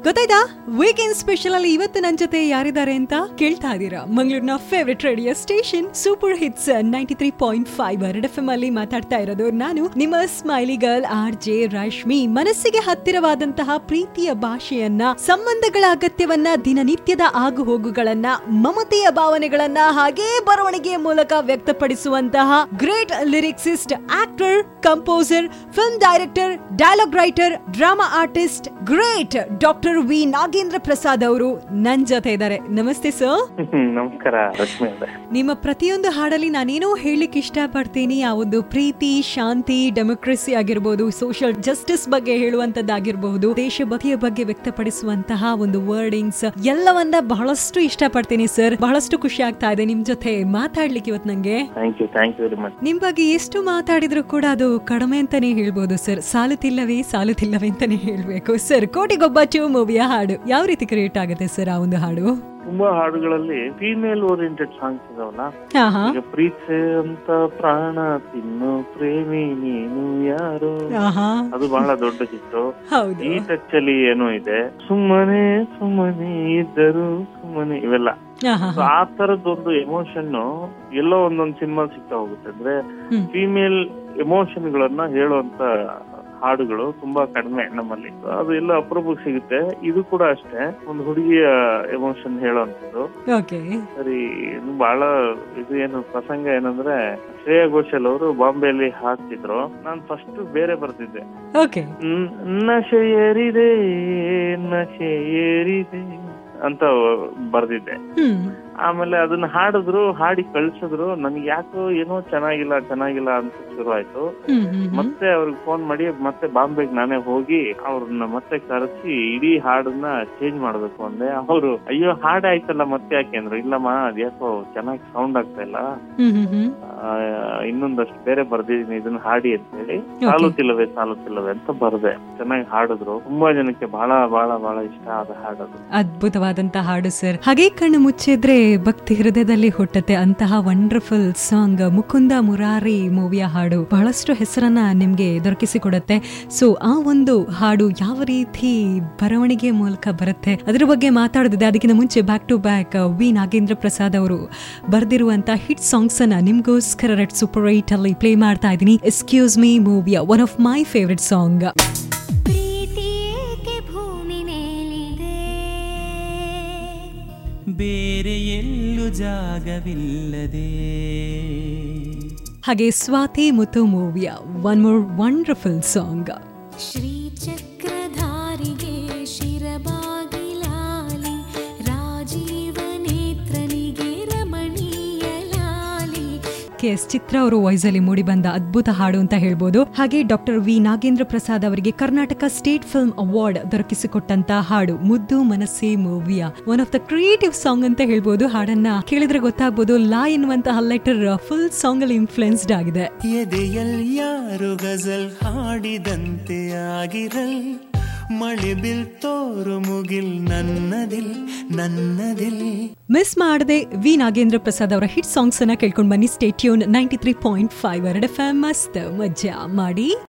ಗೊತ್ತಾಯ್ತಾ weekend special ಅಲ್ಲಿ ಇವತ್ತು ನನ್ ಜೊತೆ ಯಾರಿದ್ದಾರೆ ಅಂತ ಕೇಳ್ತಾ ಇದೀರಾ ಮಂಗಳೂರಿನ favourite radio station super hits ninety three point five ಎರಡ್ ಎಫ್ ಎಂ ಅಲ್ಲಿ ಮಾತಾಡ್ತಾ ಇರೋದು ನಾನು ನಿಮ್ಮ smiley girl R J Rashmi ಮನಸ್ಸಿಗೆ ಹತ್ತಿರವಾದಂತಹ ಪ್ರೀತಿಯ ಭಾಷೆಯನ್ನ ಸಂಬಂಧಗಳ ಅಗತ್ಯವನ್ನ ದಿನನಿತ್ಯದ ಆಗು ಹೋಗುಗಳನ್ನ ಮಮತೆಯ ಭಾವನೆಗಳನ್ನ ಹಾಗೇ ಬರವಣಿಗೆಯ ಮೂಲಕ ವ್ಯಕ್ತಪಡಿಸುವಂತಹ great lyricist actor composer film director dialogue writer drama artist great doctor V Nagendra Prasad ಅವರು ನನ್ ಜೊತೆ ಇದ್ದಾರೆ ನಮಸ್ತೆ ಸರ್ ಹ್ಮ್, ನಮಸ್ಕಾರ ರಶ್ಮಿ ಅವರೇ ನಿಮ್ಮ ಪ್ರತಿಯೊಂದು ಹಾಡಲ್ಲಿ ನಾನೇನೋ ಹೇಳಲಿಕ್ಕೆ ಇಷ್ಟಪಡ್ತೀನಿ ಆ ಒಂದು ಪ್ರೀತಿ ಶಾಂತಿ ಡೆಮೋಕ್ರಸಿ ಆಗಿರ್ಬೋದು ಸೋಷಿಯಲ್ ಜಸ್ಟಿಸ್ ಬಗ್ಗೆ ಹೇಳುವಂತದ್ದಾಗಿರ್ಬಹುದು ದೇಶಭಕ್ತಿಯ ಬಗ್ಗೆ ವ್ಯಕ್ತಪಡಿಸುವಂತಹ ಒಂದು ವರ್ಡಿಂಗ್ಸ್ ಎಲ್ಲವನ್ನ ಬಹಳಷ್ಟು ಇಷ್ಟಪಡ್ತೀನಿ ಸರ್ ಬಹಳಷ್ಟು ಖುಷಿ ಆಗ್ತಾ ಇದೆ ನಿಮ್ ಜೊತೆ ಮಾತಾಡ್ಲಿಕ್ಕೆ ಇವತ್ತು ನಂಗೆ thank you thank you very much ನಿಮ್ ಬಗ್ಗೆ ಎಷ್ಟು ಮಾತಾಡಿದ್ರು ಕೂಡ ಅದು ಕಡಿಮೆ ಅಂತಾನೆ ಹೇಳ್ಬೋದು ಸರ್ ಸಾಲುತ್ತಿಲ್ಲವೇ ಸಾಲುತ್ತಿಲ್ಲವೇ ಅಂತಾನೆ ಹೇಳ್ಬೇಕು ಸರ್ ಕೋಟಿಗೊಬ್ಬ ಟೂ ಮೂವಿಯ ಹಾಡು ಯಾವ ರೀತಿ ಕ್ರಿಯೇಟ್ ಆಗುತ್ತೆ ಸರ್ ಆ ಒಂದು ಹಾಡು ತುಂಬಾ ಹಾಡುಗಳಲ್ಲಿ ಫೀಮೇಲ್ ಓರಿಯೆಂಟೆಡ್ ಸಾಂಗ್ಸ್ ಇದಾವಲ್ಲ ಹಾ ಹಾ ಈಗ ಪ್ರೀತಿ ಅಂತ ಪ್ರಾಣ ತಿನ್ನು ಪ್ರೇಮಿ ನೀನು ಯಾರು ಆಹಾ ಅದು ಬಹಳ ದೊಡ್ಡ ಹಿಟ್ಟು ಹೌದು ಈ ಟಚ್ ಅಲ್ಲಿ ಏನೋ ಇದೆ ಸುಮ್ಮನೆ ಸುಮ್ಮನೆ ಇದ್ದರು ಸುಮ್ಮನೆ ಇವೆಲ್ಲ ಆಹಾ So, ಆ ತರದೊಂದು ಎಮೋಷನ್ ಎಲ್ಲೋ ಒಂದೊಂದು ಸಿನಿಮಾ ಸಿಗ್ತಾ ಹೋಗುತ್ತೆ ಅಂದ್ರೆ ಹ್ಮ್. ಫೀಮೇಲ್ ಎಮೋಷನ್ ಗಳನ್ನ ಹೇಳುವಂತ ಹಾಡುಗಳು ತುಂಬಾ ಕಡಿಮೆ ನಮ್ಮಲ್ಲಿ So, ಅದು ಎಲ್ಲ ಅಪರೂಪಕ್ಕೆ ಸಿಗುತ್ತೆ ಇದು ಕೂಡ ಅಷ್ಟೇ ಒಂದು ಹುಡುಗಿಯ ಎಮೋಷನ್ ಹೇಳುವಂತದ್ದು ಓಕೆ ಸರಿ ಇದು ಬಹಳ ಇದು ಏನು ಪ್ರಸಂಗ ಏನಂದ್ರೆ ಶ್ರೇಯಾ ಘೋಷಲ್ ಅವರು ಬಾಂಬೆಯಲ್ಲಿ ಹಾಡ್ತಿದ್ರು ನಾನು ಫಸ್ಟ್ ಬೇರೆ ಬರ್ತಿದ್ದೆ ಓಕೆ ನ್- ನಶೆ ಏರಿದೆ ನಶೆ ಏರಿದೆ ಅಂತ ಬರ್ದಿದ್ದೆ ಹ್ಮ್ ಆಮೇಲೆ ಅದನ್ನ ಹಾಡಿದ್ರು ಹಾಡಿ ಕಳ್ಸಿದ್ರು ನನ್ಗೆ ಯಾಕೋ ಏನೋ ಚೆನ್ನಾಗಿಲ್ಲ ಚೆನ್ನಾಗಿಲ್ಲ ಅಂತ ಶುರು ಆಯ್ತು ಹ್ಮ್ ಹ್ಮ್ ಹ್ಮ್. ಮತ್ತೆ ಅವ್ರಿಗೆ ಫೋನ್ ಮಾಡಿ ಮತ್ತೆ ಬಾಂಬೆಗೆ ನಾನೇ ಹೋಗಿ ಅವ್ರನ್ನ ಮತ್ತೆ ಕರೆಸಿ ಇಡೀ ಹಾಡನ್ನ ಚೇಂಜ್ ಮಾಡ್ಬೇಕು ಅಂದೆ ಅವರು ಅಯ್ಯೋ ಹಾಡ್ ಆಯ್ತಲ್ಲ ಮತ್ತೆ ಯಾಕೆ ಅಂದ್ರು ಇಲ್ಲಮ್ಮ ಅದ್ಯಾಕೋ ಚೆನ್ನಾಗಿ ಸೌಂಡ್ ಆಗ್ತಾ ಇಲ್ಲ ಹ್ಮ್ ಹ್ಮ್ ಹ್ಮ್ ಆ, ಇನ್ನೊಂದಷ್ಟು ಬೇರೆ ಬರ್ದಿದೀನಿ ಇದನ್ನ ಹಾಡಿ ಅಂತ ಹೇಳಿ ಸಾಲುತ್ತಿಲ್ಲವೇ ಸಾಲುತ್ತಿಲ್ಲವೇ ಅಂತ ಬರ್ದೆ ಚೆನ್ನಾಗಿ ಹಾಡಿದ್ರು ತುಂಬಾ ಜನಕ್ಕೆ ಬಹಳ ಬಹಳ ಬಹಳ ಇಷ್ಟ ಆದ ಹಾಡದು ಅದ್ಭುತವಾದಂತ ಹಾಡು ಸರ್ ಹಾಗೆ ಕಣ್ಣು ಮುಚ್ಚಿದ್ರೆ ಭಕ್ತಿ ಹೃದಯದಲ್ಲಿ ಹುಟ್ಟತ್ತೆ ಅಂತಹ ವಂಡರ್ಫುಲ್ ಸಾಂಗ್ ಮುಕುಂದ ಮುರಾರಿ ಮೂವಿಯ ಹಾಡು ಬಹಳಷ್ಟು ಹೆಸರನ್ನ ನಿಮ್ಗೆ ದೊರಕಿಸಿಕೊಡುತ್ತೆ ಸೊ ಆ ಒಂದು ಹಾಡು ಯಾವ ರೀತಿ ಬರವಣಿಗೆ ಮೂಲಕ ಬರುತ್ತೆ ಅದ್ರ ಬಗ್ಗೆ ಮಾತಾಡೋದಿದೆ ಅದಕ್ಕಿಂತ ಮುಂಚೆ back to back V Nagendra Prasad ಅವರು ಬರ್ದಿರುವಂತ ಹಿಟ್ ಸಾಂಗ್ಸ್ ಅನ್ನ ನಿಮ್ಗೋಸ್ಕರ ರೆಡ್ ಸೂಪರ್ ಏಟ್ ಅಲ್ಲಿ ಪ್ಲೇ ಮಾಡ್ತಾ ಇದ್ದೀನಿ ಎಕ್ಸ್ಕ್ಯೂಸ್ ಮೀ ಮೂವಿಯ one of my favourite song ಪ್ರೀತಿಯೇಕೆ ಭೂಮಿ ಮೇಲಿದೆ ಬೇರೆ ಎಲ್ಲೂ ಜಾಗವಿಲ್ಲದೆ ಹಾಗೆ ಸ್ವಾತಿ ಮುತ್ತು ಮೂವಿಯ ಒನ್ ಮೋರ್ ವಂಡರ್ಫುಲ್ ಸಾಂಗ್ ಶ್ರೀಚಕ್ರಧಾರಿಗೆ ಶಿರಬಾಗಿಲಾಲಿ ರಾಜೀವ ನೇತ್ರನಿಗೆ ರಮಣೀಯ ಲಾಲಿ ಕೆ ಎಸ್ ಚಿತ್ರ ಅವರು ವಾಯ್ಸ್ ಅಲ್ಲಿ ಮೂಡಿ ಬಂದ ಅದ್ಭುತ ಹಾಡು ಅಂತ ಹೇಳ್ಬೋದು ಹಾಗೆ ಡಾಕ್ಟರ್ ವಿ ನಾಗೇಂದ್ರ ಪ್ರಸಾದ್ ಅವರಿಗೆ ಕರ್ನಾಟಕ ಸ್ಟೇಟ್ ಫಿಲ್ಮ್ ಅವಾರ್ಡ್ ದೊರಕಿಸಿಕೊಟ್ಟಂತ ಹಾಡು ಮುದ್ದು ಮನಸ್ಸೆ ಮೂವಿಯ one of the creative song ಅಂತ ಹೇಳ್ಬೋದು ಹಾಡನ್ನ ಕೇಳಿದ್ರೆ ಗೊತ್ತಾಗ್ಬೋದು ಲಾ ಎನ್ನುವಂತಹ ಲೆಟರ್ ಫುಲ್ ಸಾಂಗ್ ಅಲ್ಲಿ ಇನ್ಫ್ಲುಯೆನ್ಸ್ಡ್ ಆಗಿದೆ ಎದೆಯಲ್ಲಿ ಯಾರು ಗಜಲ್ ಹಾಡಿದಂತೆ ಆಗಿರಲ್ ಮಳೆ ಬಿಲ್ ತೋರು ಮುಗಿಲ್ ನನ್ನದಿಲ್ ನನ್ನದಿಲ್ ಮಿಸ್ ಮಾಡದೆ ವಿ ನಾಗೇಂದ್ರ ಪ್ರಸಾದ್ ಅವರ ಹಿಟ್ ಸಾಂಗ್ಸ್ ಅನ್ನ ಕೇಳ್ಕೊಂಡು ಬನ್ನಿ stay tuned ninety three point five ಎರಡು ಎಫ್ ಮಸ್ತ್ ಮಜಾ ಮಾಡಿ